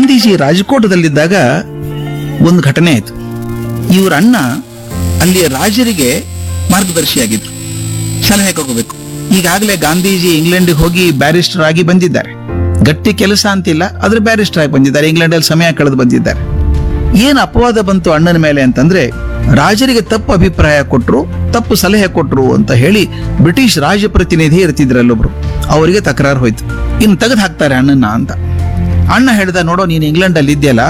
ಗಾಂಧೀಜಿ ರಾಜಕೋಟದಲ್ಲಿದ್ದಾಗ ಒಂದು ಘಟನೆ ಆಯ್ತು ಇವ್ರ ಅಣ್ಣ ಅಲ್ಲಿಯ ರಾಜರಿಗೆ ಮಾರ್ಗದರ್ಶಿಯಾಗಿದ್ರು ಸಲಹೆ ಹೋಗಬೇಕು ಈಗಾಗಲೇ ಗಾಂಧೀಜಿ ಇಂಗ್ಲೆಂಡ್ಗೆ ಹೋಗಿ ಬ್ಯಾರಿಸ್ಟರ್ ಆಗಿ ಬಂದಿದ್ದಾರೆ ಗಟ್ಟಿ ಕೆಲಸ ಅಂತಿಲ್ಲ ಆದ್ರೆ ಬ್ಯಾರಿಸ್ಟರ್ ಆಗಿ ಬಂದಿದ್ದಾರೆ ಇಂಗ್ಲೆಂಡಲ್ಲಿ ಸಮಯ ಕಳೆದು ಬಂದಿದ್ದಾರೆ ಏನು ಅಪವಾದ ಬಂತು ಅಣ್ಣನ ಮೇಲೆ ಅಂತಂದ್ರೆ ರಾಜರಿಗೆ ತಪ್ಪು ಅಭಿಪ್ರಾಯ ಕೊಟ್ರು ತಪ್ಪು ಸಲಹೆ ಕೊಟ್ರು ಅಂತ ಹೇಳಿ ಬ್ರಿಟಿಷ್ ರಾಜಪ್ರತಿನಿಧಿ ಇರ್ತಿದ್ರಲ್ಲೊಬ್ರು ಅವರಿಗೆ ತಕರಾರು ಹೋಯ್ತು ಇನ್ನು ತೆಗೆದು ಹಾಕ್ತಾರೆ ಅಣ್ಣನ ಅಂತ ಅಣ್ಣ ಹೇಳ್ದ ನೋಡೋ ನೀನು ಇಂಗ್ಲೆಂಡ್ ಅಲ್ಲಿ ಇದೆಯಲ್ಲ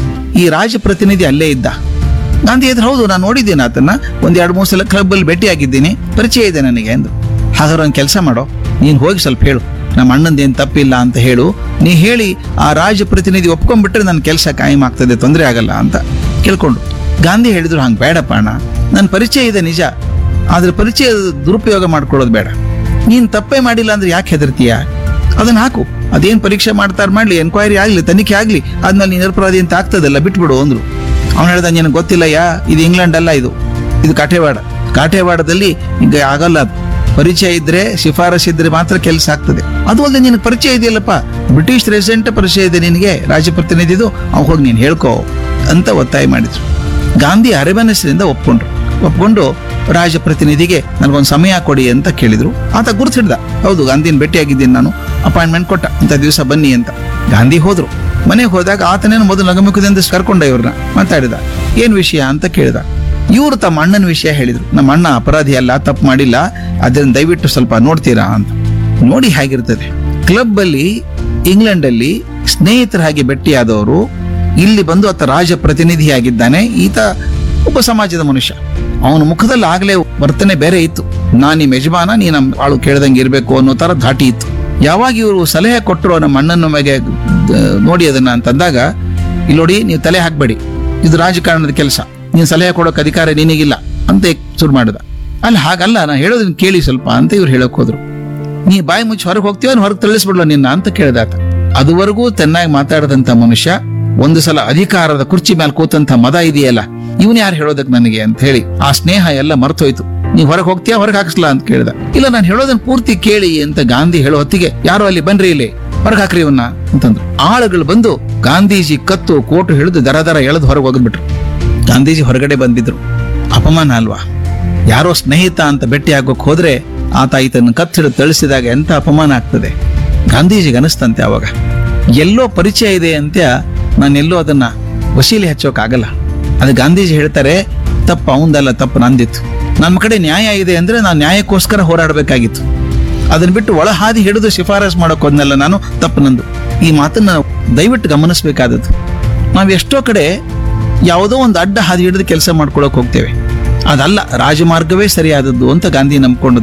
ಈ ರಾಜಪ್ರತಿನಿಧಿ ಅಲ್ಲೇ ಇದ್ದ ಗಾಂಧಿ ಎದುರು ಹೌದು ನಾನು ನೋಡಿದ್ದೇನೆ ಆತನ್ನ ಒಂದ್ ಎರಡು ಮೂರು ಸಲ ಕ್ಲಬ್ ಅಲ್ಲಿ ಭೇಟಿಯಾಗಿದ್ದೀನಿ ಪರಿಚಯ ಇದೆ ನನಗೆ ಎಂದು ಹಾಗಾದ್ರೆ ಒಂದು ಕೆಲಸ ಮಾಡೋ ನೀನು ಹೋಗಿ ಸ್ವಲ್ಪ ಹೇಳು ನಮ್ಮ ಅಣ್ಣಂದೇನು ತಪ್ಪಿಲ್ಲ ಅಂತ ಹೇಳು ನೀ ಹೇಳಿ ಆ ರಾಜ ಪ್ರತಿನಿಧಿ ಒಪ್ಕೊಂಡ್ಬಿಟ್ರೆ ನನ್ನ ಕೆಲಸ ಕಾಯಂ ಆಗ್ತದೆ ತೊಂದರೆ ಆಗಲ್ಲ ಅಂತ ಕೇಳ್ಕೊಂಡು ಗಾಂಧಿ ಹೇಳಿದ್ರು ಹಂಗೆ ಬೇಡಪ್ಪ ಅಣ್ಣ ನನ್ನ ಪರಿಚಯ ಇದೆ ನಿಜ ಆದ್ರೆ ಪರಿಚಯ ದುರುಪಯೋಗ ಮಾಡ್ಕೊಳ್ಳೋದು ಬೇಡ ನೀನ್ ತಪ್ಪೇ ಮಾಡಿಲ್ಲ ಅಂದ್ರೆ ಯಾಕೆ ಹೆದರ್ತೀಯ ಅದನ್ನ ಹಾಕು ಅದೇನ್ ಪರೀಕ್ಷೆ ಮಾಡ್ತಾರ ಮಾಡ್ಲಿ ಎನ್ಕ್ವೈರಿ ಆಗ್ಲಿ ತನಿಖೆ ಆಗ್ಲಿ ಆದ್ಮೇಲೆ ನೀನ್ ನಿರಪರಾಧಿ ಅಂತ ಆಗ್ತದಲ್ಲ ಬಿಟ್ಬಿಡು ಅಂದ್ರು ಅವ್ನು ಹೇಳ್ದ ನಿನಗೆ ಗೊತ್ತಿಲ್ಲ ಯಾ ಇದು ಇಂಗ್ಲೆಂಡ್ ಅಲ್ಲ ಇದು ಇದು ಕಾಠೇವಾಡ ಕಾಠೇವಾಡದಲ್ಲಿ ಈಗ ಆಗಲ್ಲ ಅದು. ಪರಿಚಯ ಇದ್ರೆ ಶಿಫಾರಸ್ ಇದ್ರೆ ಮಾತ್ರ ಕೆಲಸ ಆಗ್ತದೆ ಅದು ಅಲ್ಲದೆ ನಿನಗೆ ಪರಿಚಯ ಇದೆಯಲ್ಲಪ್ಪ ಬ್ರಿಟಿಷ್ ರೆಸಿಡೆಂಟ್ ಪರಿಚಯ ಇದೆ ನಿನಗೆ ರಾಜಪ್ರತಿನಿಧಿದು ಅವ್ ಹೋಗಿ ನೀನು ಹೇಳ್ಕೋ ಅಂತ ಒತ್ತಾಯ ಮಾಡಿದ್ರು ಗಾಂಧಿ ಅರೆಮನಸ್ಸಿನಿಂದ ಒಪ್ಕೊಂಡ್ರು ಒಪ್ಕೊಂಡು ರಾಜಪ್ರತಿನಿಧಿಗೆ ನನಗೊಂದು ಸಮಯ ಕೊಡಿ ಅಂತ ಕೇಳಿದ್ರು ಆತ ಗುರುತು ಹಿಡ್ದ ಹೌದು ಗಾಂಧಿನ ಭೇಟಿಯಾಗಿದ್ದೀನಿ ನಾನು ಅಪಾಯಿಂಟ್ಮೆಂಟ್ ಕೊಟ್ಟ ಇಂಥ ದಿವಸ ಬನ್ನಿ ಅಂತ ಗಾಂಧಿ ಹೋದ್ರು ಮನೆಗೆ ಹೋದಾಗ ಆತನೇನು ಮೊದಲು ನಗಮುಖದಿಂದ ಕರ್ಕೊಂಡ ಇವ್ರನ್ನ ಮಾತಾಡಿದ ಏನ್ ವಿಷಯ ಅಂತ ಕೇಳಿದ ಇವರು ತಮ್ಮ ಅಣ್ಣನ ವಿಷಯ ಹೇಳಿದ್ರು ನಮ್ಮ ಅಣ್ಣ ಅಪರಾಧಿ ಅಲ್ಲ ತಪ್ಪು ಮಾಡಿಲ್ಲ ಅದನ್ನ ದಯವಿಟ್ಟು ಸ್ವಲ್ಪ ನೋಡ್ತೀರಾ ಅಂತ ನೋಡಿ ಹೇಗಿರ್ತದೆ ಕ್ಲಬ್ ಅಲ್ಲಿ ಇಂಗ್ಲೆಂಡ್ ಅಲ್ಲಿ ಸ್ನೇಹಿತರ ಹಾಗೆ ಭೇಟಿಯಾದವರು ಇಲ್ಲಿ ಬಂದು ಆತ ರಾಜ ಪ್ರತಿನಿಧಿಯಾಗಿದ್ದಾನೆ ಈತ ಒಬ್ಬ ಸಮಾಜದ ಮನುಷ್ಯ ಅವನ ಮುಖದಲ್ಲಿ ಆಗ್ಲೇ ವರ್ತನೆ ಬೇರೆ ಇತ್ತು ನಾನ್ ನಿಮ್ ಯಜಮಾನ ನೀ ನಮ್ ಆಳು ಕೇಳ್ದಂಗೆ ಇರ್ಬೇಕು ಅನ್ನೋ ತರ ಧಾಟಿ ಇತ್ತು ಯಾವಾಗ ಇವರು ಸಲಹೆ ಕೊಟ್ಟರು ನಮ್ಮ ಅಣ್ಣನ ಮೇಲೆ ಆ, ನೋಡಿ ಅದನ್ನ ಅಂತಂದಾಗ ಇಲ್ಲಿ ನೋಡಿ ನೀವು ತಲೆ ಹಾಕ್ಬೇಡಿ ಇದು ರಾಜಕಾರಣದ ಕೆಲಸ ನೀನ್ ಸಲಹೆ ಕೊಡೋಕೆ ಅಧಿಕಾರ ನಿನಗಿಲ್ಲ ಅಂತ ಶುರು ಮಾಡಿದ ಅಲ್ಲ ಹಾಗಲ್ಲ ನಾ ಹೇಳೋದನ್ನ ಕೇಳಿ ಸ್ವಲ್ಪ ಅಂತ ಇವ್ರು ಹೇಳಕ್ ಹೋದ್ರು ನೀ ಬಾಯಿ ಮುಚ್ಚಿ ಹೊರಗೆ ಹೋಗ್ತೀವ ಹೊರಗೆ ತಳಿಸ್ಬಿಡ್ಲ ನಿನ್ನ ಅಂತ ಕೇಳಿದಾತ ಅದುವರೆಗೂ ಚೆನ್ನಾಗಿ ಮಾತಾಡದಂತ ಮನುಷ್ಯ ಒಂದು ಸಲ ಅಧಿಕಾರದ ಕುರ್ಚಿ ಮೇಲೆ ಕೂತಂತ ಮದ ಇದೆಯಲ್ಲ ಇವನ್ ಯಾರು ಹೇಳೋದಕ್ ನನಗೆ ಅಂತ ಹೇಳಿ ಆ ಸ್ನೇಹ ಎಲ್ಲ ಮರ್ತೋಯ್ತು ನೀವ್ ಹೊರಗೆ ಹೋಗ್ತೀಯಾ ಹೊರಗೆ ಹಾಕಿಸ್ಲಾ ಅಂತ ಕೇಳಿದ ಇಲ್ಲ ನಾನು ಹೇಳೋದನ್ನ ಪೂರ್ತಿ ಕೇಳಿ ಅಂತ ಗಾಂಧಿ ಹೇಳೋ ಹೊತ್ತಿಗೆ ಯಾರೋ ಅಲ್ಲಿ ಬನ್ರಿ ಇಲ್ಲಿ ಹೊರಗೆ ಹಾಕ್ರಿ ಇವನ್ನ ಅಂತಂದ್ರು ಆಳುಗಳು ಬಂದು ಗಾಂಧೀಜಿ ಕತ್ತು ಕೋಟು ಹಿಡಿದು ದರ ದರ ಎಳೆದು ಹೊರಗೆ ಹೋಗ್ಬಿಟ್ರು ಗಾಂಧೀಜಿ ಹೊರಗಡೆ ಬಂದಿದ್ರು ಅಪಮಾನ ಅಲ್ವಾ ಯಾರೋ ಸ್ನೇಹಿತ ಅಂತ ಭೇಟಿ ಆಗೋಕ್ ಹೋದ್ರೆ ಆತ ಈತನ ಕತ್ತಿಡ ತಳಿಸಿದಾಗ ಎಂತ ಅಪಮಾನ ಆಗ್ತದೆ ಗಾಂಧೀಜಿಗೆ ಅನಿಸ್ತಂತೆ ಅವಾಗ ಎಲ್ಲೋ ಪರಿಚಯ ಇದೆ ಅಂತ ನಾನೆಲ್ಲೋ ಅದನ್ನ ವಶೀಲಿ ಹಚ್ಚೋಕ್ಕಾಗಲ್ಲ ಅದು ಗಾಂಧೀಜಿ ಹೇಳ್ತಾರೆ ತಪ್ಪು ಅವಂದಲ್ಲ ತಪ್ಪು ನಂದಿತ್ತು ನನ್ನ ಕಡೆ ನ್ಯಾಯ ಇದೆ ಅಂದ್ರೆ ನಾನು ನ್ಯಾಯಕ್ಕೋಸ್ಕರ ಹೋರಾಡಬೇಕಾಗಿತ್ತು ಅದನ್ನ ಬಿಟ್ಟು ಒಳ ಹಾದಿ ಹಿಡಿದು ಶಿಫಾರಸ್ ಮಾಡೋಕ್ ಹೋದ್ನಲ್ಲ ನಾನು ತಪ್ಪು ನಂದು ಈ ಮಾತನ್ನ ದಯವಿಟ್ಟು ಗಮನಿಸಬೇಕಾದದ್ದು ನಾವು ಎಷ್ಟೋ ಕಡೆ ಯಾವುದೋ ಒಂದು ಅಡ್ಡ ಹಾದಿ ಹಿಡಿದು ಕೆಲಸ ಮಾಡ್ಕೊಳಕ್ ಹೋಗ್ತೇವೆ ಅದಲ್ಲ ರಾಜಮಾರ್ಗವೇ ಸರಿಯಾದದ್ದು ಅಂತ ಗಾಂಧಿ ನಂಬ್ಕೊಂಡು